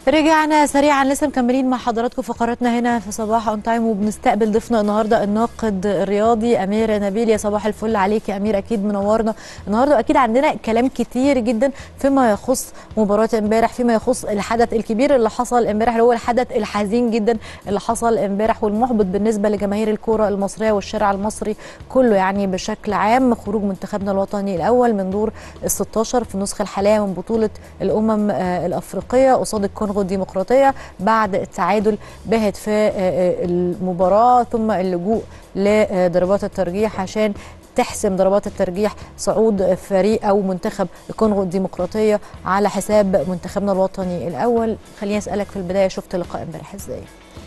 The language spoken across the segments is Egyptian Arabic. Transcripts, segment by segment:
رجعنا سريعا لسه مكملين مع حضراتكم فقراتنا هنا في صباح اون تايم وبنستقبل ضيفنا النهارده الناقد الرياضي امير نبيل يا صباح الفل عليك يا امير اكيد منورنا النهارده اكيد عندنا كلام كتير جدا فيما يخص مباراه امبارح فيما يخص الحدث الكبير اللي حصل امبارح اللي هو الحدث الحزين جدا اللي حصل امبارح والمحبط بالنسبه لجماهير الكره المصريه والشارع المصري كله يعني بشكل عام خروج منتخبنا الوطني الاول من دور ال 16 في النسخه الحاليه من بطوله الامم آه، الافريقيه قصاد الكونغو الديمقراطيه بعد التعادل باهت في آه، آه، المباراه ثم اللجوء لضربات الترجيح عشان تحسم ضربات الترجيح صعود فريق او منتخب الكونغو الديمقراطيه على حساب منتخبنا الوطني الاول خليني اسالك في البدايه شفت اللقاء امبارح ازاي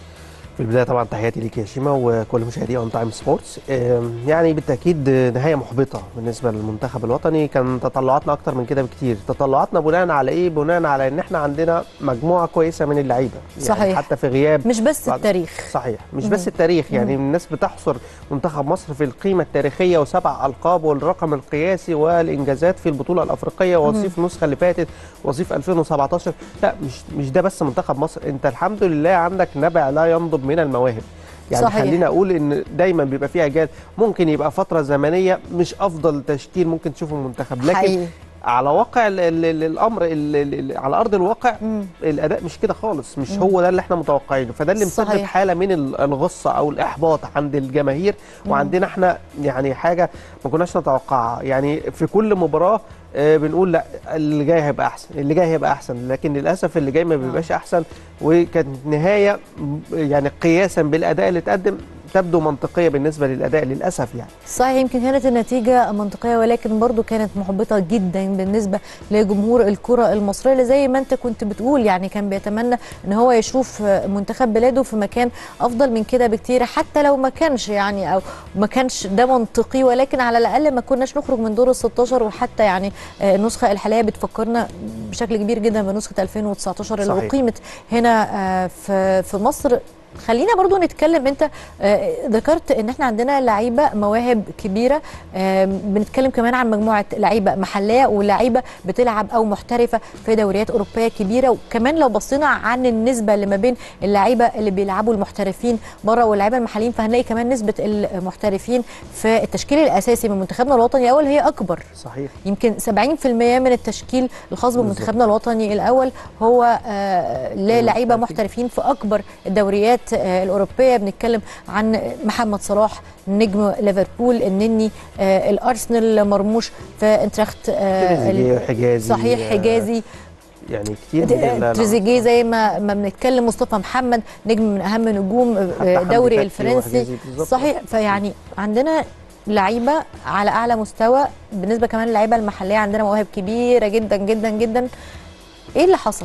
في البدايه طبعا تحياتي ليك يا شيما وكل مشاهدي اون تايم سبورتس آم، يعني بالتاكيد نهايه محبطه بالنسبه للمنتخب الوطني كان تطلعاتنا اكتر من كده بكتير تطلعاتنا بناء على ايه بناء على ان احنا عندنا مجموعه كويسه من اللعيبه يعني صحيح. حتى في غياب مش بس بعد- التاريخ صحيح مش بس التاريخ يعني الناس بتحصر منتخب مصر في القيمه التاريخيه وسبع القاب والرقم القياسي والانجازات في البطوله الافريقيه وصيف النسخه اللي فاتت وصيف 2017 لا مش مش ده بس منتخب مصر انت الحمد لله عندك نبع لا ينضب من المواهب يعني صحيح. خلينا اقول ان دايما بيبقى فيها اجيال ممكن يبقى فتره زمنيه مش افضل تشكيل ممكن تشوفه المنتخب لكن حقيقي. على واقع ال ال ال الامر ال ال على ارض الواقع مم. الاداء مش كده خالص مش هو ده اللي احنا متوقعينه فده اللي مسبب صحيح. حاله من ال- الغصه او الاحباط عند الجماهير وعندنا احنا يعني حاجه ما كناش نتوقعها يعني في كل مباراه آه، بنقول لا اللي جاي هيبقى احسن اللي جاي هيبقى احسن لكن للاسف اللي جاي ما بيبقاش احسن وكانت نهايه م- يعني قياسا بالاداء اللي اتقدم تبدو منطقيه بالنسبه للاداء للاسف يعني صحيح يمكن كانت النتيجة منطقية ولكن برضو كانت محبطة جدا بالنسبة لجمهور الكرة المصرية اللي زي ما انت كنت بتقول يعني كان بيتمنى ان هو يشوف منتخب بلاده في مكان افضل من كده بكتير حتى لو ما كانش يعني او ما كانش ده منطقي ولكن على الاقل ما كناش نخرج من دور ال 16 وحتى يعني آه، النسخة الحالية بتفكرنا بشكل كبير جدا بنسخة 2019 اللي صحيح. اقيمت هنا آه، في في مصر خلينا برضو نتكلم انت آه، ذكرت ان احنا عندنا لعيبه مواهب كبيره آه، بنتكلم كمان عن مجموعه لعيبه محليه ولعيبه بتلعب او محترفه في دوريات اوروبيه كبيره وكمان لو بصينا عن النسبه اللي ما بين اللعيبه اللي بيلعبوا المحترفين بره واللعيبه المحليين فهنلاقي كمان نسبه المحترفين في التشكيل الاساسي من منتخبنا الوطني الاول هي اكبر صحيح يمكن 70% من التشكيل الخاص بمنتخبنا الوطني الاول هو آه، للعيبه محترفين في اكبر الدوريات آه، الاوروبيه بنتكلم عن محمد صلاح نجم ليفربول النني آه، الارسنال مرموش في انتراخت آه، تريزيجيه ال- وحجازي صحيح آه، حجازي يعني كتير من ال- ال- تريزيجيه زي ما ما بنتكلم مصطفى محمد نجم من اهم نجوم حتى آه، حمدي الدوري فتحي الفرنسي وحجازي بالظبط. صحيح فيعني عندنا لعيبه على اعلى مستوى بالنسبه كمان للعيبه المحليه عندنا مواهب كبيره جدا جدا جدا ايه اللي حصل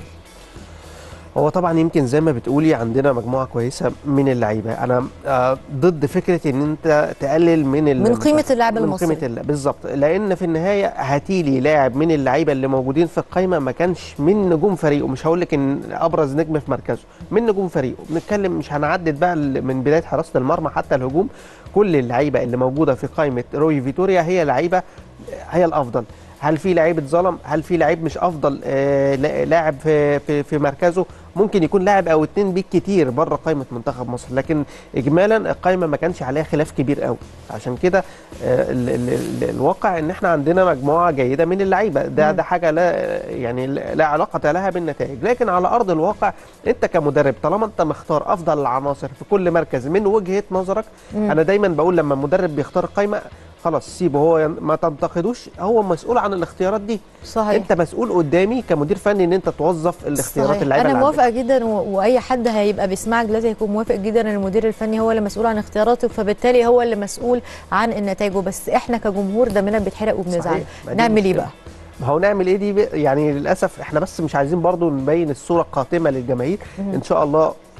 هو طبعا يمكن زي ما بتقولي عندنا مجموعه كويسه من اللعيبه انا آه، ضد فكره ان انت تقلل من ال- من قيمة اللاعب من المصري. قيمه الل- بالظبط لان في النهايه هاتيلي لاعب من اللعيبه اللي موجودين في القايمه ما كانش من نجوم فريقه مش هقول لك ان ابرز نجم في مركزه من نجوم فريقه بنتكلم مش هنعدد بقى ال- من بدايه حراسه المرمى حتى الهجوم كل اللعيبه اللي موجوده في قائمه روي فيتوريا هي لعيبه هي الافضل هل في لعيب اتظلم هل في لعيب مش افضل آه، لا- لاعب في في في مركزه ممكن يكون لاعب او اتنين بالكتير بره قائمه منتخب مصر لكن اجمالا القائمه ما كانش عليها خلاف كبير قوي عشان كده آه، ال- ال- ال- الواقع ان احنا عندنا مجموعه جيده من اللعيبه ده ده حاجه لا يعني لا علاقه لها بالنتائج لكن على ارض الواقع انت كمدرب طالما انت مختار افضل العناصر في كل مركز من وجهه نظرك انا دايما بقول لما المدرب بيختار قائمه خلاص سيبه هو ين- ما تنتقدوش هو مسؤول عن الاختيارات دي صحيح انت مسؤول قدامي كمدير فني ان انت توظف الاختيارات صحيح. اللعيبه انا اللي عندك. موافقه جدا و... واي حد هيبقى بيسمعك دلوقتي هيكون موافق جدا ان المدير الفني هو اللي مسؤول عن اختياراته فبالتالي هو اللي مسؤول عن النتائج بس احنا كجمهور دمنا بيتحرق وبنزعل صحيح. ما دي نعمل ايه مشكلة. بقى ما هو نعمل ايه دي بقى؟ يعني للاسف احنا بس مش عايزين برضو نبين الصوره القاتمه للجماهير ان شاء الله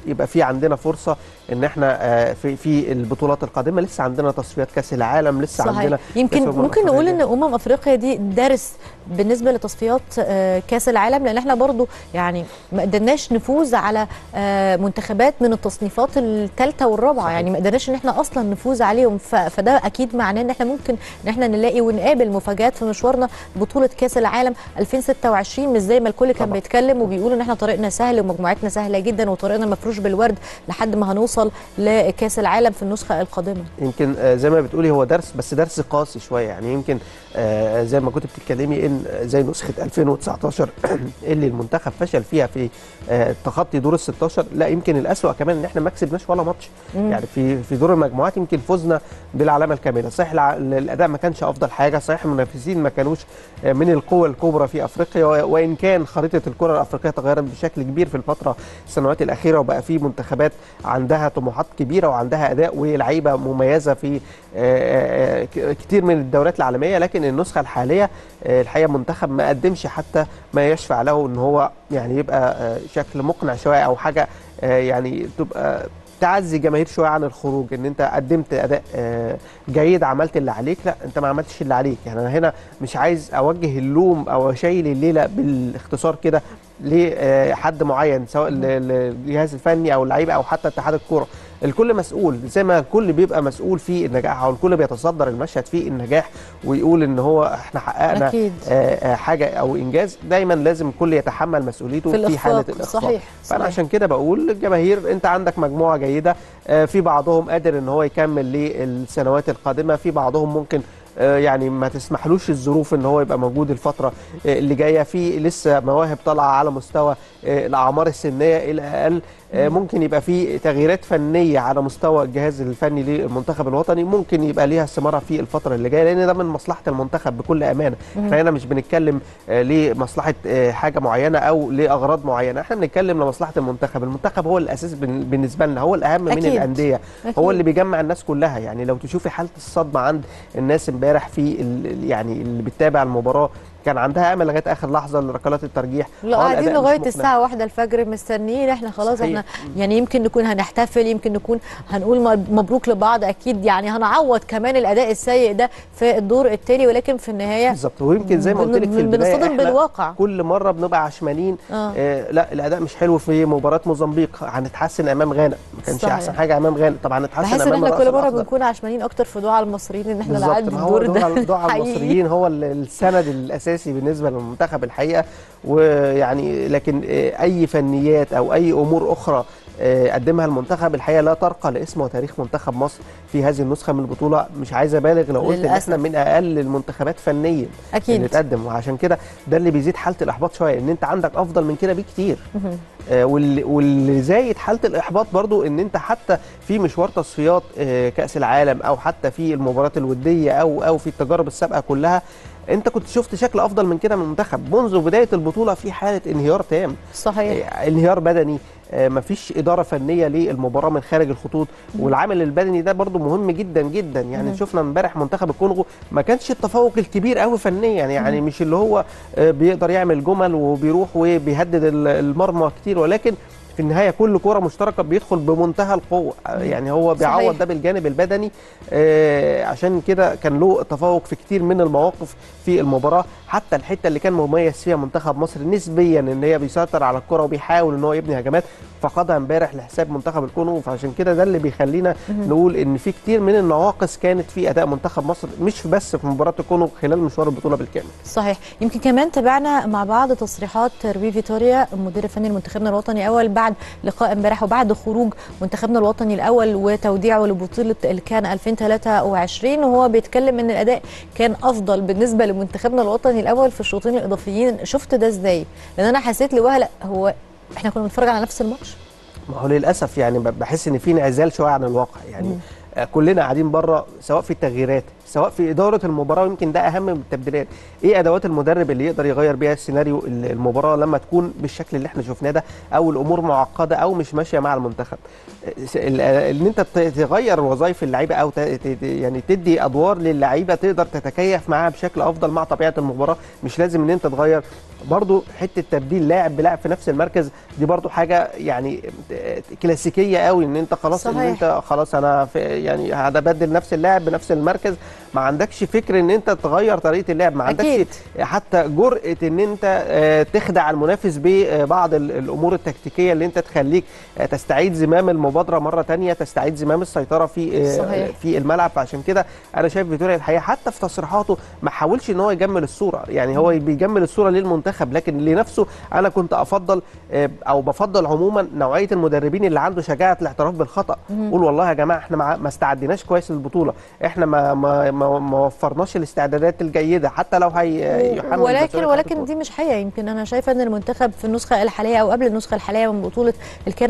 يبقى في عندنا فرصه ان احنا آه، في في البطولات القادمه لسه عندنا تصفيات كاس العالم لسه صحيح. عندنا يمكن كأس الأمم ممكن نقول ان الأفريقية. امم افريقيا دي درس بالنسبه لتصفيات آه، كاس العالم لان احنا برضو يعني ما قدرناش نفوز على آه، منتخبات من التصنيفات الثالثه والرابعه صحيح. يعني ما قدرناش ان احنا اصلا نفوز عليهم ف- فده اكيد معناه ان احنا ممكن ان احنا نلاقي ونقابل مفاجات في مشوارنا بطوله كاس العالم 2026 مش زي ما الكل كان طبعا. بيتكلم وبيقول ان احنا طريقنا سهل ومجموعتنا سهله جدا وطريقنا مفروش بالورد لحد ما هنوصل لكاس العالم في النسخه القادمه يمكن آه، زي ما بتقولي هو درس بس درس قاسي شويه يعني يمكن آه، زي ما كنت بتتكلمي ان زي نسخه 2019 اللي المنتخب فشل فيها في آه، تخطي دور ال 16 لا يمكن الاسوأ كمان ان احنا ما كسبناش ولا ماتش مم. يعني في في دور المجموعات يمكن فزنا بالعلامه الكامله صحيح الع- الاداء ما كانش افضل حاجه صحيح المنافسين ما كانوش آه، من القوى الكبرى في افريقيا و- وان كان خريطه الكره الافريقيه تغيرت بشكل كبير في الفتره السنوات الاخيره وبقى في منتخبات عندها طموحات كبيره وعندها اداء ولعيبه مميزه في آه، آه، ك- كتير من الدورات العالميه لكن النسخه الحاليه آه، الحقيقه منتخب ما قدمش حتى ما يشفع له ان هو يعني يبقى آه، شكل مقنع شويه او حاجه آه، يعني تبقى تعزي جماهير شويه عن الخروج ان انت قدمت اداء آه، جيد عملت اللي عليك لا انت ما عملتش اللي عليك يعني انا هنا مش عايز اوجه اللوم او اشيل الليله بالاختصار كده لحد معين سواء ل- للجهاز الفني او اللعيبه او حتى اتحاد الكوره الكل مسؤول زي ما الكل بيبقى مسؤول في النجاح او الكل بيتصدر المشهد في النجاح ويقول ان هو احنا حققنا أكيد. آه، آه، حاجه او انجاز دايما لازم الكل يتحمل مسؤوليته في في, الإخفاق. حاله الاخفاق صحيح، فانا صحيح. عشان كده بقول للجماهير انت عندك مجموعه جيده آه، في بعضهم قادر ان هو يكمل للسنوات القادمه في بعضهم ممكن آه، يعني ما تسمحلوش الظروف ان هو يبقى موجود الفتره آه، اللي جايه في لسه مواهب طالعه على مستوى آه، الاعمار السنيه الى اقل آه، ممكن يبقى في تغييرات فنيه على مستوى الجهاز الفني للمنتخب الوطني ممكن يبقى ليها ثماره في الفتره اللي جايه لان ده من مصلحه المنتخب بكل امانه احنا هنا مش بنتكلم آه، لمصلحه آه، حاجه معينه او لاغراض معينه احنا بنتكلم لمصلحه المنتخب المنتخب هو الاساس بن- بالنسبه لنا هو الاهم أكيد. من الانديه أكيد. هو اللي بيجمع الناس كلها يعني لو تشوفي حاله الصدمه عند الناس امبارح في ال- ال- يعني اللي بتتابع المباراه كان عندها امل لغايه اخر لحظه لركلات الترجيح لا آه، قاعدين الأداء مش لغايه مقنع. الساعه واحدة الفجر مستنيين احنا خلاص صحيح. احنا يعني يمكن نكون هنحتفل يمكن نكون هنقول م- مبروك لبعض اكيد يعني هنعوض كمان الاداء السيء ده في الدور التالي ولكن في النهايه بالظبط ويمكن زي ما بن- قلت لك في بن- البدايه بنصطدم إحنا بالواقع. كل مره بنبقى عشمانين آه. آه لا الاداء مش حلو في مباراه موزمبيق هنتحسن امام غانا ما كانش صحيح. احسن حاجه امام غانا طبعا هنتحسن بحس ان امام احنا الرأس كل مره الأخضر. بنكون عشمانين اكتر في دعاء المصريين ان احنا بالظبط نعدي ما هو الدور دعاء ده دعاء حقيقي. المصريين هو ال- السند الاساسي بالنسبه للمنتخب الحقيقه ويعني لكن آه، اي فنيات او اي امور اخرى آه، قدمها المنتخب الحقيقه لا ترقى لاسم وتاريخ منتخب مصر في هذه النسخه من البطوله مش عايز ابالغ لو قلت ان للأسف. احنا من اقل المنتخبات فنيا أكيد. اللي تقدم وعشان كده ده اللي بيزيد حاله الاحباط شويه ان انت عندك افضل من كده بكتير آه، واللي واللي زايد حاله الاحباط برضو ان انت حتى في مشوار تصفيات آه، كاس العالم او حتى في المباريات الوديه او او في التجارب السابقه كلها انت كنت شفت شكل افضل من كده من المنتخب منذ بدايه البطوله في حاله انهيار تام صحيح آه، انهيار بدني آه، مفيش اداره فنيه للمباراه من خارج الخطوط والعامل البدني ده برضو مهم جدا جدا يعني شفنا امبارح منتخب الكونغو ما كانش التفوق الكبير قوي فنيا يعني مش اللي هو آه، بيقدر يعمل جمل وبيروح وبيهدد ال- المرمى كتير ولكن في النهايه كل كره مشتركه بيدخل بمنتهى القوه آه، يعني هو بيعوض صحيح. ده بالجانب البدني آه، عشان كده كان له تفوق في كتير من المواقف في المباراه حتى الحته اللي كان مميز فيها منتخب مصر نسبيا ان هي بيسيطر على الكره وبيحاول ان هو يبني هجمات فقدها امبارح لحساب منتخب الكونغو فعشان كده ده اللي بيخلينا نقول ان في كتير من النواقص كانت في اداء منتخب مصر مش بس في مباراه الكونغو خلال مشوار البطوله بالكامل صحيح يمكن كمان تابعنا مع بعض تصريحات روي فيتوريا المدير الفني لمنتخبنا الوطني الاول بعد لقاء امبارح وبعد خروج منتخبنا الوطني الاول وتوديعه لبطوله الكان 2023 وهو بيتكلم ان الاداء كان افضل بالنسبه لمنتخبنا الوطني الاول في الشوطين الاضافيين شفت ده ازاي لان انا حسيت لوهله هو احنا كنا بنتفرج على نفس الماتش ما هو للاسف يعني ب- بحس ان في انعزال شويه عن الواقع يعني آه، كلنا قاعدين بره سواء في التغييرات سواء في اداره المباراه ويمكن ده اهم من التبديلات ايه ادوات المدرب اللي يقدر يغير بيها السيناريو ال- المباراه لما تكون بالشكل اللي احنا شفناه ده او الامور معقده او مش ماشيه مع المنتخب س- ال- ان انت ت- تغير وظائف اللعيبه او ت- ت- يعني تدي ادوار للعيبه تقدر تتكيف معاها بشكل افضل مع طبيعه المباراه مش لازم ان انت تغير برضو حته تبديل لاعب بلاعب في نفس المركز دي برضو حاجه يعني كلاسيكيه قوي ان انت خلاص ان صحيح. انت خلاص انا في يعني هبدل نفس اللاعب بنفس المركز ما عندكش فكر ان انت تغير طريقه اللعب ما عندكش أكيد. حتى جرأة ان انت آه، تخدع المنافس ببعض ال- الامور التكتيكيه اللي انت تخليك آه، تستعيد زمام المبادره مره تانية تستعيد زمام السيطره في آه، صحيح. في الملعب فعشان كده انا شايف فيتوريا الحقيقه حتى في تصريحاته ما حاولش ان هو يجمل الصوره يعني هو بيجمل الصوره للمنتخب لكن لنفسه انا كنت افضل آه، او بفضل عموما نوعيه المدربين اللي عنده شجاعه الاعتراف بالخطا قول والله يا جماعه احنا ما ما استعديناش كويس للبطوله احنا ما ما ما, ما وفرناش الاستعدادات الجيده حتى لو هي يحمل ولكن مسؤولية ولكن البطولة. دي مش حقيقه يمكن انا شايفه ان المنتخب في النسخه الحاليه او قبل النسخه الحاليه من بطوله الكان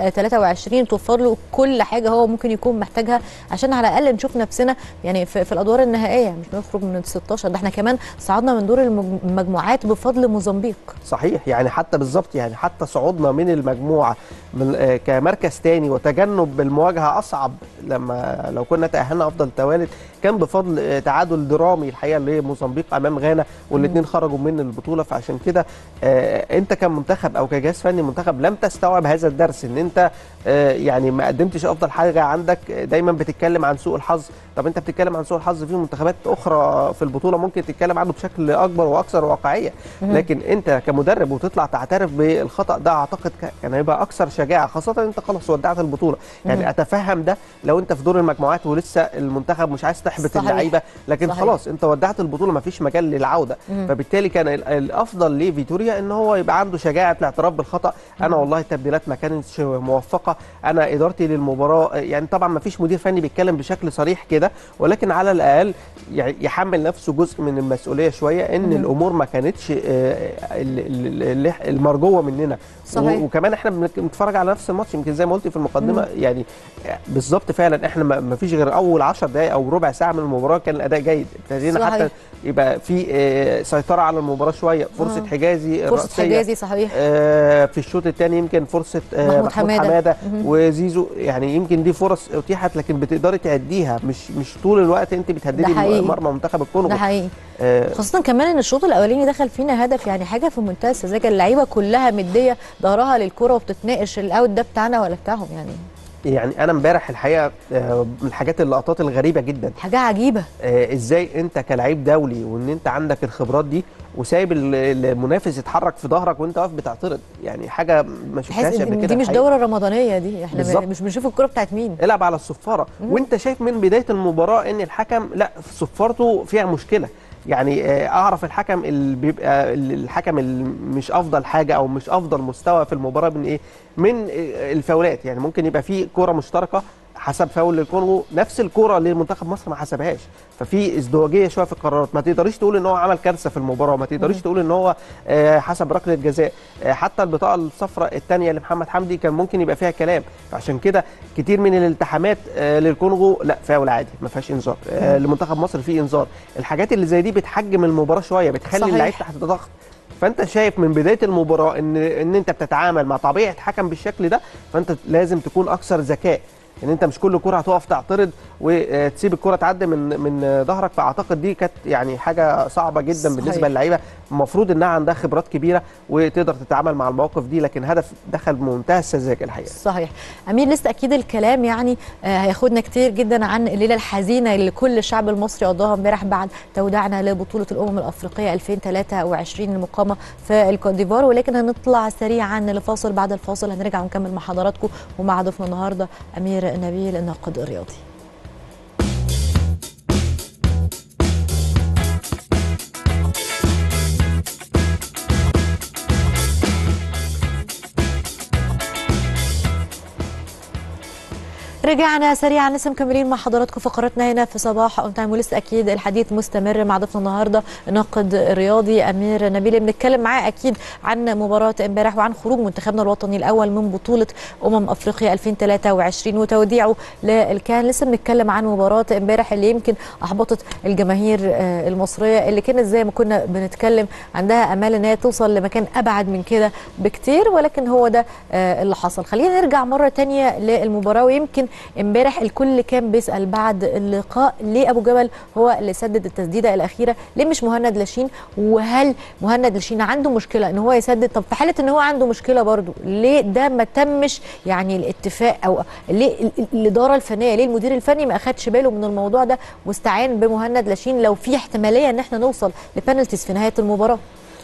2023 توفر له كل حاجه هو ممكن يكون محتاجها عشان على الاقل نشوف نفسنا يعني في, في الادوار النهائيه مش نخرج من ال 16 ده احنا كمان صعدنا من دور المج- المجموعات بفضل موزمبيق صحيح يعني حتى بالظبط يعني حتى صعودنا من المجموعه من آه، كمركز تاني وتجنب المواجهه اصعب لما لو كنا تاهلنا افضل توالد كان بفضل آه، تعادل درامي الحقيقه لموزمبيق امام غانا والاثنين خرجوا من البطوله فعشان كده آه، انت كمنتخب او كجهاز فني منتخب لم تستوعب هذا الدرس ان انت آه، يعني ما قدمتش افضل حاجه عندك آه، دايما بتتكلم عن سوء الحظ طب انت بتتكلم عن سوء الحظ في منتخبات اخرى في البطوله ممكن تتكلم عنه بشكل اكبر واكثر واقعيه لكن انت كمدرب وتطلع تعترف بالخطا ده اعتقد ك- كان هيبقى اكثر شجاعه خاصه انت خلاص ودعت البطوله يعني اتفهم ده لو انت في دور المجموعات ولسه المنتخب مش عايز تحبط صحيح. اللعيبه لكن صحيح. خلاص انت ودعت البطوله ما فيش مجال للعوده فبالتالي كان ال- الافضل لفيتوريا ان هو يبقى عنده شجاعه الاعتراف بالخطا انا والله التبديلات ما كانتش موفقه انا ادارتي للمباراه يعني طبعا ما فيش مدير فني بيتكلم بشكل صريح كده ولكن على الاقل يعني يحمل نفسه جزء من المسؤوليه شويه ان الامور ما كانتش آه، ال- ال- ال- المرجوه مننا صحيح. و- وكمان احنا بنك- بنتفرج على نفس الماتش يمكن زي ما قلت في المقدمه يعني بالظبط فعلا احنا ما ما فيش غير اول 10 دقائق او ربع ساعه من المباراه كان الاداء جيد ابتدينا صحيح. حتى يبقى في آه، سيطره على المباراه شويه فرصه آه. حجازي فرصه الرأسية. حجازي صحيح آه، في الشوط الثاني يمكن فرصه آه، محمود محمود حمادة. حماده, مهم. وزيزو يعني يمكن دي فرص اتيحت لكن بتقدري تعديها مش مش طول الوقت انت ده بتهددي حقيقي. مرمى منتخب الكونغو ده حقيقي آه، خاصة كمان ان الشوط الاولاني دخل فينا هدف يعني حاجة في منتهى السذاجة اللعيبة كلها مدية ظهرها للكرة وبتتناقش الاوت ده بتاعنا ولا بتاعهم يعني يعني انا امبارح الحقيقه آه، من الحاجات اللقطات الغريبه جدا حاجة عجيبة آه، ازاي انت كلاعب دولي وان انت عندك الخبرات دي وسايب ال- المنافس يتحرك في ظهرك وانت واقف بتعترض يعني حاجه ما شفتهاش تحس قبل ان كده دي مش الحقيقة. دورة رمضانية دي احنا بالظبط. مش بنشوف الكرة بتاعت مين العب على الصفاره وانت شايف من بدايه المباراه ان الحكم لا صفارته فيها مشكله يعني آه، اعرف الحكم اللي بيبقى ال- الحكم اللي مش افضل حاجه او مش افضل مستوى في المباراه من ايه من آه، الفاولات يعني ممكن يبقى في كره مشتركه حسب فاول للكونغو نفس الكره اللي منتخب مصر ما حسبهاش ففي ازدواجيه شويه في القرارات ما تقدريش تقول ان هو عمل كارثه في المباراه ما تقدريش تقول ان هو آه، حسب ركله جزاء آه، حتى البطاقه الصفراء الثانيه لمحمد حمدي كان ممكن يبقى فيها كلام فعشان كده كتير من الالتحامات آه، للكونغو لا فاول عادي ما فيهاش انذار آه، لمنتخب مصر فيه انذار الحاجات اللي زي دي بتحجم المباراه شويه بتخلي صحيح. اللعيب تحت ضغط فانت شايف من بدايه المباراه ان ان انت بتتعامل مع طبيعه حكم بالشكل ده فانت لازم تكون اكثر ذكاء ان انت مش كل كره هتقف تعترض وتسيب الكره تعدي من من ظهرك فاعتقد دي كانت يعني حاجه صعبه جدا صحيح. بالنسبه للعيبه المفروض انها عندها خبرات كبيره وتقدر تتعامل مع المواقف دي لكن هدف دخل بمنتهى السذاجه الحقيقه صحيح امير لسه اكيد الكلام يعني آه، هياخدنا كتير جدا عن الليله الحزينه اللي كل الشعب المصري قضاها امبارح بعد توديعنا لبطوله الامم الافريقيه 2023 المقامه في الكوت ديفوار ولكن هنطلع سريعا لفاصل بعد الفاصل هنرجع ونكمل مع حضراتكم ومع ضيفنا النهارده امير نبيل الناقد الرياضي رجعنا سريعا لسه مكملين مع حضراتكم فقراتنا هنا في صباح اون تايم ولسه اكيد الحديث مستمر مع ضيفنا النهارده الناقد الرياضي امير نبيل بنتكلم معاه اكيد عن مباراه امبارح وعن خروج منتخبنا الوطني الاول من بطوله امم افريقيا 2023 وتوديعه للكان لسه بنتكلم عن مباراه امبارح اللي يمكن احبطت الجماهير آه، المصريه اللي كانت زي ما كنا بنتكلم عندها امال ان هي توصل لمكان ابعد من كده بكتير ولكن هو ده آه، اللي حصل خلينا نرجع مره تانية للمباراه ويمكن امبارح الكل كان بيسال بعد اللقاء ليه ابو جبل هو اللي سدد التسديده الاخيره ليه مش مهند لاشين وهل مهند لاشين عنده مشكله ان هو يسدد طب في حاله ان هو عنده مشكله برضو ليه ده ما تمش يعني الاتفاق او ليه ال- ال- الاداره الفنيه ليه المدير الفني ما اخدش باله من الموضوع ده واستعان بمهند لاشين لو في احتماليه ان احنا نوصل لبنالتيز في نهايه المباراه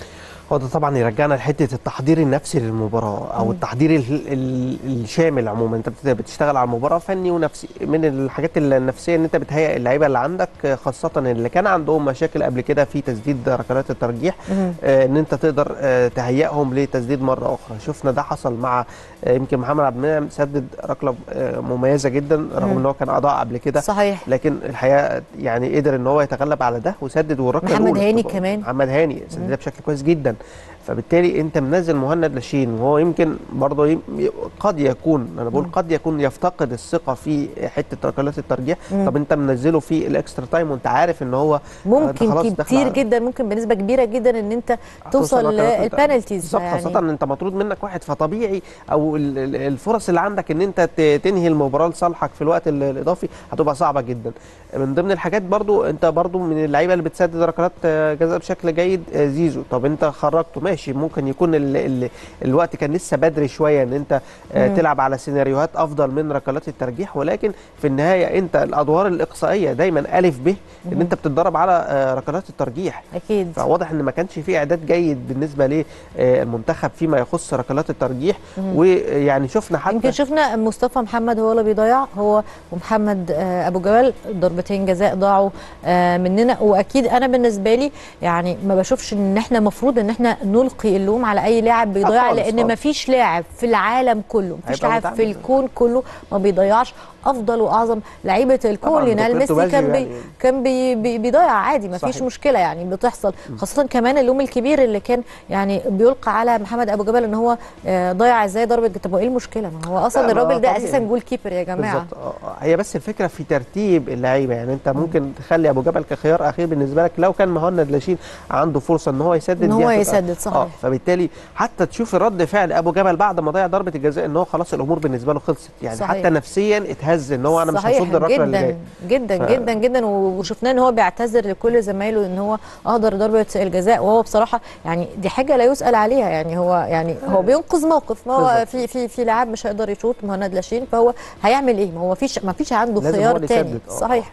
هو ده طبعا يرجعنا لحته التحضير النفسي للمباراه او التحضير ال ال الشامل عموما انت بت- بتشتغل على المباراه فني ونفسي من الحاجات النفسيه ان انت بتهيئ اللعيبه اللي عندك خاصه اللي كان عندهم مشاكل قبل كده في تسديد ركلات الترجيح آه، ان انت تقدر آه، تهيئهم لتسديد مره اخرى شفنا ده حصل مع آه، يمكن محمد عبد المنعم سدد ركله آه، مميزه جدا رغم ان هو كان اضاع قبل كده صحيح لكن الحقيقه يعني قدر ان هو يتغلب على ده وسدد والركله محمد الأولى. هاني طب- كمان. محمد هاني سددها بشكل كويس جدا فبالتالي انت منزل مهند لاشين وهو يمكن برضه يم... قد يكون انا بقول قد يكون يفتقد الثقه في حته ركلات الترجيح طب انت منزله في الاكسترا تايم وانت عارف ان هو أنت خلاص ممكن داخل كتير على- جدا ممكن بنسبه كبيره جدا ان انت توصل ركلات الت- للبنالتيز بالظبط خاصه ان انت مطرود منك واحد فطبيعي او ال- ال- الفرص اللي عندك ان انت ت- تنهي المباراه لصالحك في الوقت ال- الاضافي هتبقى صعبه جدا من ضمن الحاجات برضو انت برضو من اللعيبه اللي بتسدد ركلات آه، جزاء بشكل جيد آه، زيزو طب انت خرجته ماشي ممكن يكون ال ال الوقت كان لسه بدري شويه ان انت آه، تلعب على سيناريوهات افضل من ركلات الترجيح ولكن في النهايه انت الادوار الاقصائيه دايما الف ب ان انت بتتدرب على آه، ركلات الترجيح اكيد فواضح ان ما كانش في اعداد جيد بالنسبه للمنتخب فيما يخص ركلات الترجيح ويعني شفنا حتى يمكن شفنا مصطفى محمد هو اللي بيضيع هو ومحمد آه، ابو جبل ضربتين جزاء ضاعوا آه، مننا واكيد انا بالنسبه لي يعني ما بشوفش ان احنا المفروض ان احنا نلقي اللوم على اي لاعب بيضيع خالص، لان خالص. ما فيش لاعب في العالم كله ما فيش هيبقى لاعب في متعمد. الكون كله ما بيضيعش افضل واعظم لعيبه الكون طبعاً، ليونيل روبرتو ميسي كان باجيو بي يعني. كان بي بي بيضيع عادي ما فيش صحيح. مشكله يعني بتحصل خاصه كمان اللوم الكبير اللي كان يعني بيلقى على محمد ابو جبل ان هو آه، ضيع ازاي ضربه طب وايه المشكله ما هو اصلا لا، ما الراجل ده طبيعي. اساسا جول كيبر يا جماعه بالظبط آه، آه. هي بس الفكره في ترتيب اللعيبه يعني انت ممكن تخلي ابو جبل كخيار اخير بالنسبه لك لو كان مهند لاشين عنده فرصه ان هو يسدد إن دي هو هتبقى- يسدد، صحيح. اه فبالتالي حتى تشوف رد فعل ابو جبل بعد ما ضيع ضربه الجزاء ان هو خلاص الامور بالنسبه له خلصت يعني صحيح. حتى نفسيا اتهز ان هو انا مش صحيح هصد الركله اللي جدا جايه جدا ف- جدا جدا وشفناه ان هو بيعتذر لكل زمايله ان هو اهدر ضربه الجزاء وهو بصراحه يعني دي حاجه لا يسال عليها يعني هو يعني هو بينقذ موقف ما هو بالظبط. في في في لاعب مش هيقدر يشوط مهند لاشين فهو هيعمل ايه ما هو فيش ما فيش عنده لازم هو خيار اللي تاني يسدد. آه. صحيح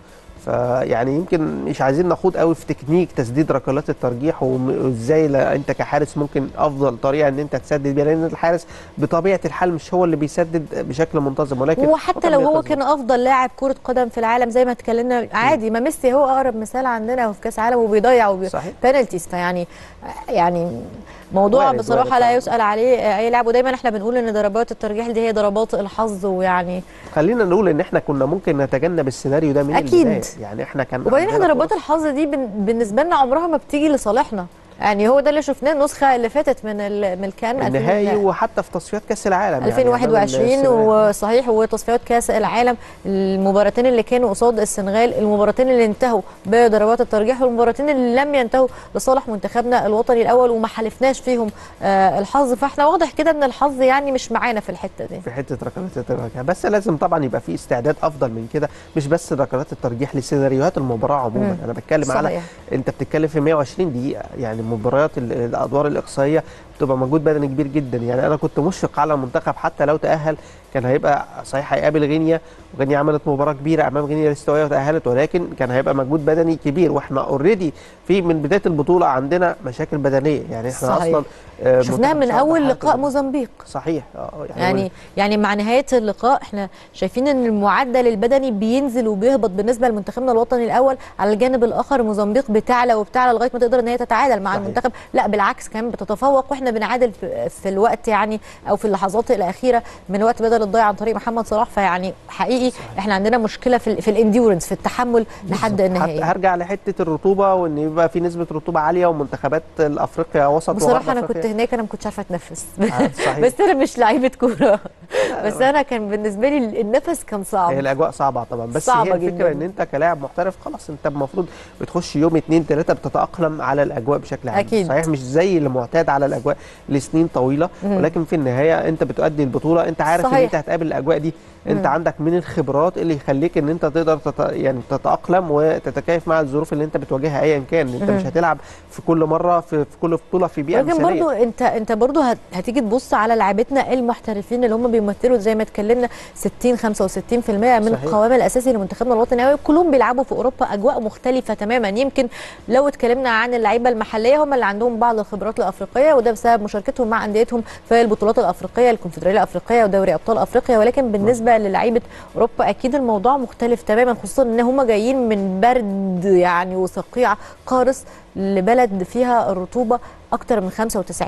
فيعني يمكن مش عايزين نخوض قوي في تكنيك تسديد ركلات الترجيح وم- وازاي لا- انت كحارس ممكن افضل طريقه ان انت تسدد بيها لان الحارس بطبيعه الحال مش هو اللي بيسدد بشكل منتظم ولكن وحتى كان لو هو بينقذ كان افضل لاعب كره قدم في العالم زي ما اتكلمنا عادي ما ميسي هو اقرب مثال عندنا في كاس عالم وبيضيع وبي... صحيح. بينالتيز فيعني يعني موضوع وارد- بصراحه وارد لا طبعاً. يسال عليه اي لاعب ودايما احنا بنقول ان ضربات الترجيح دي هي ضربات الحظ ويعني خلينا نقول ان احنا كنا ممكن نتجنب السيناريو ده من أكيد. البدايه يعني احنا كان وبعدين احنا عندنا ضربات فرص. الحظ دي بن- بالنسبه لنا عمرها ما بتيجي لصالحنا يعني هو ده اللي شفناه النسخه اللي فاتت من ال- من الكان النهائي 2000 وحتى في تصفيات كاس العالم يعني 2021 أمام وصحيح وتصفيات كاس العالم المباراتين اللي كانوا قصاد السنغال المباراتين اللي انتهوا بضربات الترجيح والمباراتين اللي لم ينتهوا لصالح منتخبنا الوطني الاول وما حالفناش فيهم آه الحظ فاحنا واضح كده ان الحظ يعني مش معانا في الحته دي في حته ركلات الترجيح بس لازم طبعا يبقى في استعداد افضل من كده مش بس ركلات الترجيح لسيناريوهات المباراه عموما مم. انا بتكلم على صحيح. انت بتتكلم في 120 دقيقه يعني مباريات ال- الادوار الاقصائيه بتبقى مجهود بدني كبير جدا يعني انا كنت مشفق على المنتخب حتى لو تاهل كان هيبقى صحيح هيقابل غينيا وغينيا عملت مباراه كبيره امام غينيا الاستوائيه وتاهلت ولكن كان هيبقى مجهود بدني كبير واحنا اوريدي في من بدايه البطوله عندنا مشاكل بدنيه يعني احنا صحيح. اصلا آه، شفناها منتخب من صعب اول حالته لقاء جداً. موزمبيق صحيح اه يعني يعني مع نهايه اللقاء احنا شايفين ان المعدل البدني بينزل وبيهبط بالنسبه لمنتخبنا الوطني الاول على الجانب الاخر موزمبيق بتعلى وبتعلى لغايه ما تقدر ان هي تتعادل مع صحيح. المنتخب لا بالعكس كمان بتتفوق واحنا احنا بنعادل في, في الوقت يعني او في اللحظات الاخيره من وقت بدل الضيع عن طريق محمد صلاح فيعني حقيقي احنا عندنا مشكله في, ال- في الانديورنس في التحمل لحد النهائي حتى هرجع لحته الرطوبه وان يبقى في نسبه رطوبه عاليه ومنتخبات الافريقيا وسط وغرب بصراحه انا كنت أفريقيا. هناك انا ما كنتش عارفه اتنفس آه، صحيح. بس انا مش لعيبه كوره بس انا كان بالنسبه لي النفس كان هي صعب الاجواء صعبه طبعا بس صعبة هي الفكره جداً. ان انت كلاعب محترف خلاص انت المفروض بتخش يوم اتنين تلاته بتتاقلم على الاجواء بشكل عام أكيد. صحيح مش زي اللي معتاد على الاجواء لسنين طويله مم. ولكن في النهايه انت بتؤدي البطوله انت عارف ان صحيح. انت هتقابل الاجواء دي انت مم. عندك من الخبرات اللي يخليك ان انت تقدر تت... يعني تتاقلم وتتكيف مع الظروف اللي انت بتواجهها ايا كان انت مم. مش هتلعب في كل مره في, في كل بطوله في بيئه لكن مثاليه برضو انت انت برضو هت- هتيجي تبص على لعيبتنا المحترفين اللي هم بيمثلوا زي ما اتكلمنا 60 65% من صحيح. القوام الاساسي لمنتخبنا الوطني كلهم بيلعبوا في اوروبا اجواء مختلفه تماما يمكن لو اتكلمنا عن اللعيبه المحليه هم اللي عندهم بعض الخبرات الافريقيه وده بسبب مشاركتهم مع انديتهم في البطولات الافريقيه الكونفدراليه الافريقيه ودوري ابطال افريقيا ولكن بالنسبه للعيبه اوروبا اكيد الموضوع مختلف تماما خصوصا ان هم جايين من برد يعني وصقيع قارس لبلد فيها الرطوبه اكتر من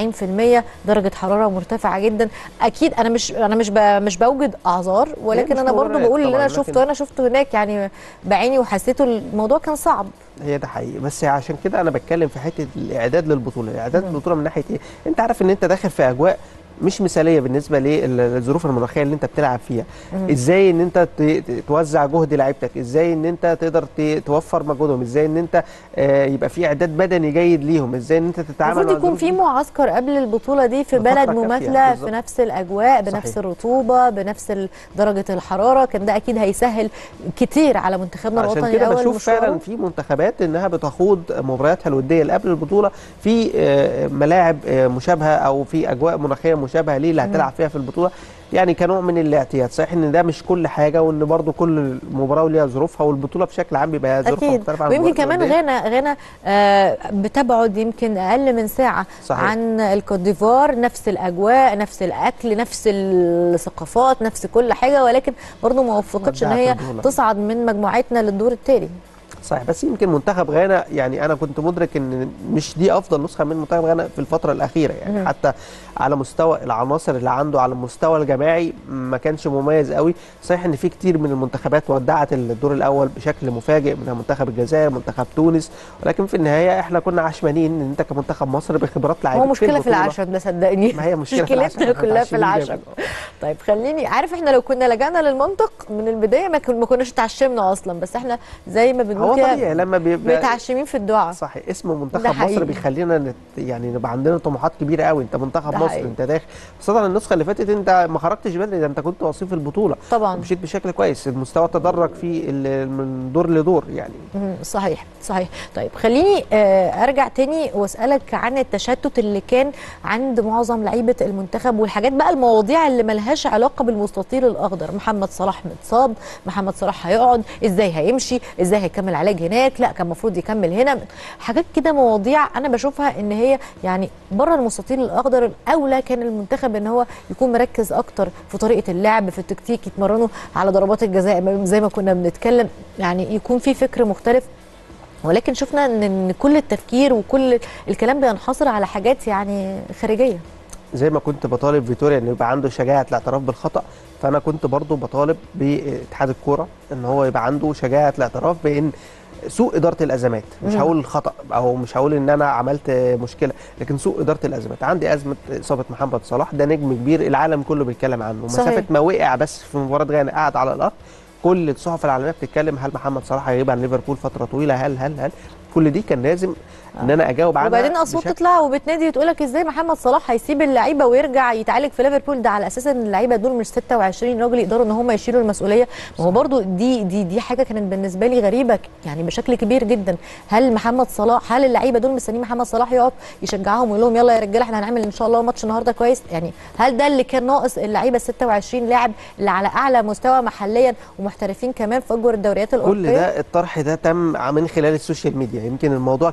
95% درجه حراره مرتفعه جدا اكيد انا مش انا مش ب- مش بوجد اعذار ولكن مش انا برضو مبررات بقول اللي طبعاً، انا لكن- شفته انا شفته هناك يعني بعيني وحسيته الموضوع كان صعب هي ده حقيقي بس عشان كده انا بتكلم في حته الاعداد للبطوله الاعداد للبطوله من ناحيه ايه انت عارف ان انت داخل في اجواء مش مثاليه بالنسبه للظروف المناخيه اللي انت بتلعب فيها ازاي ان انت ت- ت- توزع جهد لعيبتك ازاي ان انت تقدر ت- توفر مجهودهم ازاي ان انت آه، يبقى في اعداد بدني جيد ليهم ازاي ان انت تتعامل المفروض مع يكون الظروف في دي. معسكر قبل البطوله دي في بفترة بلد كافية، مماثله في بالظبط. نفس الاجواء بنفس صحيح. الرطوبه بنفس ال- درجه الحراره كان ده اكيد هيسهل كتير على منتخبنا عشان الوطني كده الاول بشوف مشواره. فعلا في منتخبات انها بتخوض مبارياتها الوديه اللي قبل البطوله في آه، ملاعب آه، مشابهه او في اجواء مناخيه مشابهه ليه اللي هتلعب فيها في البطوله يعني كنوع من الاعتياد صحيح ان ده مش كل حاجه وان برضو كل مباراه وليها ظروفها والبطوله بشكل عام بيبقى ظروفها اكيد مختلفه عن ويمكن المباريات كمان الودية. غانا غانا آه بتبعد يمكن اقل من ساعه صحيح. عن الكوت ديفوار نفس الاجواء نفس الاكل نفس الثقافات نفس كل حاجه ولكن برضه ما وفقتش ان ودعت هي البطولة. تصعد من مجموعتنا للدور التالي صحيح بس يمكن منتخب غانا يعني انا كنت مدرك ان مش دي افضل نسخه من منتخب غانا في الفتره الاخيره يعني مم. حتى على مستوى العناصر اللي عنده على المستوى الجماعي ما كانش مميز قوي صحيح ان في كتير من المنتخبات ودعت الدور الاول بشكل مفاجئ منها منتخب الجزائر منتخب تونس ولكن في النهايه احنا كنا عشمانين ان انت كمنتخب مصر بخبرات لعيبه هو مشكله في البطولة. العشم ده صدقني ما هي مشكله في العشم مشكلتنا إحنا كلها في متعشمين العشم جامد. طيب خليني عارف احنا لو كنا لجأنا للمنطق من البدايه ما كن- ما كناش اتعشمنا اصلا بس احنا زي ما هو بنقول طبيعي كده لما بيبقى متعشمين في الدعاء صحيح اسم ده منتخب حقيقي. مصر بيخلينا نت يعني نبقى عندنا طموحات كبيره قوي انت منتخب ده مصر حقيقي. انت داخل خاصه النسخه اللي فاتت انت ما خرجتش بدري ده انت كنت وصيف البطوله طبعا مشيت بشكل كويس المستوى تدرج في ال- من دور لدور يعني مم، صحيح صحيح طيب خليني آه، ارجع تاني واسالك عن التشتت اللي كان عند معظم لعيبه المنتخب والحاجات بقى المواضيع اللي ملهاش علاقه بالمستطيل الاخضر محمد صلاح متصاب محمد صلاح هيقعد ازاي هيمشي ازاي هيكمل علاج هناك لا كان المفروض يكمل هنا حاجات كده مواضيع انا بشوفها ان هي يعني بره المستطيل الاخضر الاولى كان المنتخب ان هو يكون مركز اكتر في طريقه اللعب في التكتيك يتمرنوا على ضربات الجزاء زي ما كنا بنتكلم يعني يكون في فكر مختلف ولكن شفنا ان إن كل التفكير وكل الكلام بينحصر على حاجات يعني خارجيه زي ما كنت بطالب فيتوريا انه يبقى عنده شجاعه الاعتراف بالخطا فانا كنت برضو بطالب باتحاد الكوره ان هو يبقى عنده شجاعه الاعتراف بان سوء اداره الازمات مش مم. هقول الخطا او مش هقول ان انا عملت مشكله لكن سوء اداره الازمات عندي ازمه اصابه محمد صلاح ده نجم كبير العالم كله بيتكلم عنه صحيح. مسافه ما وقع بس في مباراه غانا قاعد على الارض كل الصحف العالميه بتتكلم هل محمد صلاح هيغيب عن ليفربول فتره طويله هل هل هل كل دي كان لازم ان انا اجاوب عنها وبعدين اصوات بشكل- تطلع وبتنادي وتقول لك ازاي محمد صلاح هيسيب اللعيبه ويرجع يتعالج في ليفربول ده على اساس ان اللعيبه دول مش 26 راجل يقدروا ان هم يشيلوا المسؤوليه ما هو برضو دي دي دي حاجه كانت بالنسبه لي غريبه يعني بشكل كبير جدا هل محمد صلاح هل اللعيبه دول مستنيين محمد صلاح يقف يشجعهم ويقول لهم يلا يا رجاله احنا هنعمل ان شاء الله ماتش النهارده كويس يعني هل ده اللي كان ناقص اللعيبه ال 26 لاعب اللي على اعلى مستوى محليا ومحترفين كمان في اكبر الدوريات كل الاوروبيه ده الطرح ده تم من خلال السوشيال ميديا يمكن الموضوع كبر قوي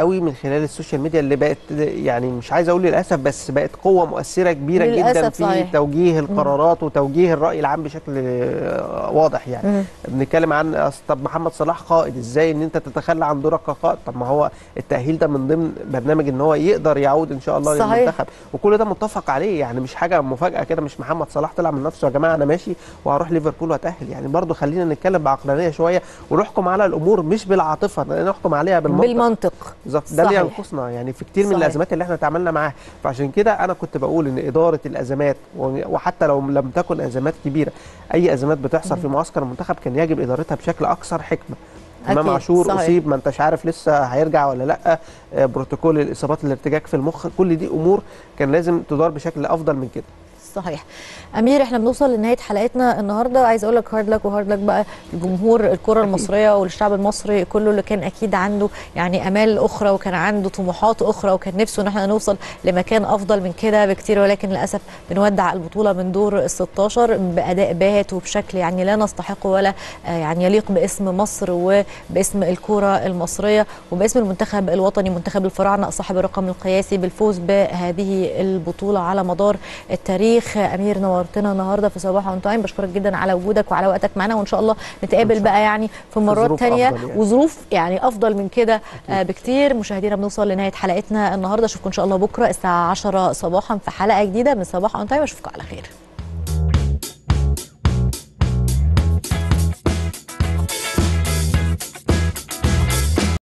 قوي من خلال السوشيال ميديا اللي بقت يعني مش عايز اقول للاسف بس بقت قوه مؤثره كبيره جدا للأسف في صحيح. توجيه القرارات وتوجيه الراي العام بشكل آه، واضح يعني مم. بنتكلم عن أصل طب محمد صلاح قائد ازاي ان انت تتخلى عن دورك كقائد طب ما هو التاهيل ده من ضمن برنامج ان هو يقدر يعود ان شاء الله صحيح. للمنتخب وكل ده متفق عليه يعني مش حاجه مفاجاه كده مش محمد صلاح طلع من نفسه يا جماعه انا ماشي وهروح ليفربول واتاهل يعني برضو خلينا نتكلم بعقلانيه شويه ونحكم على الامور مش بالعاطفه نحكم عليها بالمنطق بالمنطق بالظبط ده اللي صحيح. ينقصنا يعني في كتير من صحيح. الازمات اللي احنا تعاملنا معاها فعشان كده انا كنت بقول ان اداره الازمات و- وحتى لو لم تكن ازمات كبيره اي ازمات بتحصل في معسكر المنتخب كان يجب ادارتها بشكل اكثر حكمه امام أكيد، عاشور صحيح. اصيب ما انتش عارف لسه هيرجع ولا لا آه، بروتوكول الاصابات الارتجاج في المخ كل دي امور كان لازم تدار بشكل افضل من كده صحيح امير احنا بنوصل لنهايه حلقتنا النهارده عايز اقول لك هارد لك وهارد لك بقى لجمهور الكره المصريه والشعب المصري كله اللي كان اكيد عنده يعني امال اخرى وكان عنده طموحات اخرى وكان نفسه ان احنا نوصل لمكان افضل من كده بكتير ولكن للاسف بنودع البطوله من دور ال 16 باداء باهت وبشكل يعني لا نستحقه ولا آه، يعني يليق باسم مصر وباسم الكره المصريه وباسم المنتخب الوطني منتخب الفراعنه صاحب الرقم القياسي بالفوز بهذه البطوله على مدار التاريخ امير نورتنا النهارده في صباح اون تايم بشكرك جدا على وجودك وعلى وقتك معنا وان شاء الله نتقابل إن شاء بقى يعني في مرات ظروف تانية أفضل يعني. وظروف يعني افضل من كده آه، بكتير مشاهدينا بنوصل لنهايه حلقتنا النهارده اشوفكم ان شاء الله بكره الساعه 10 صباحا في حلقه جديده من صباح اون تايم اشوفكم على خير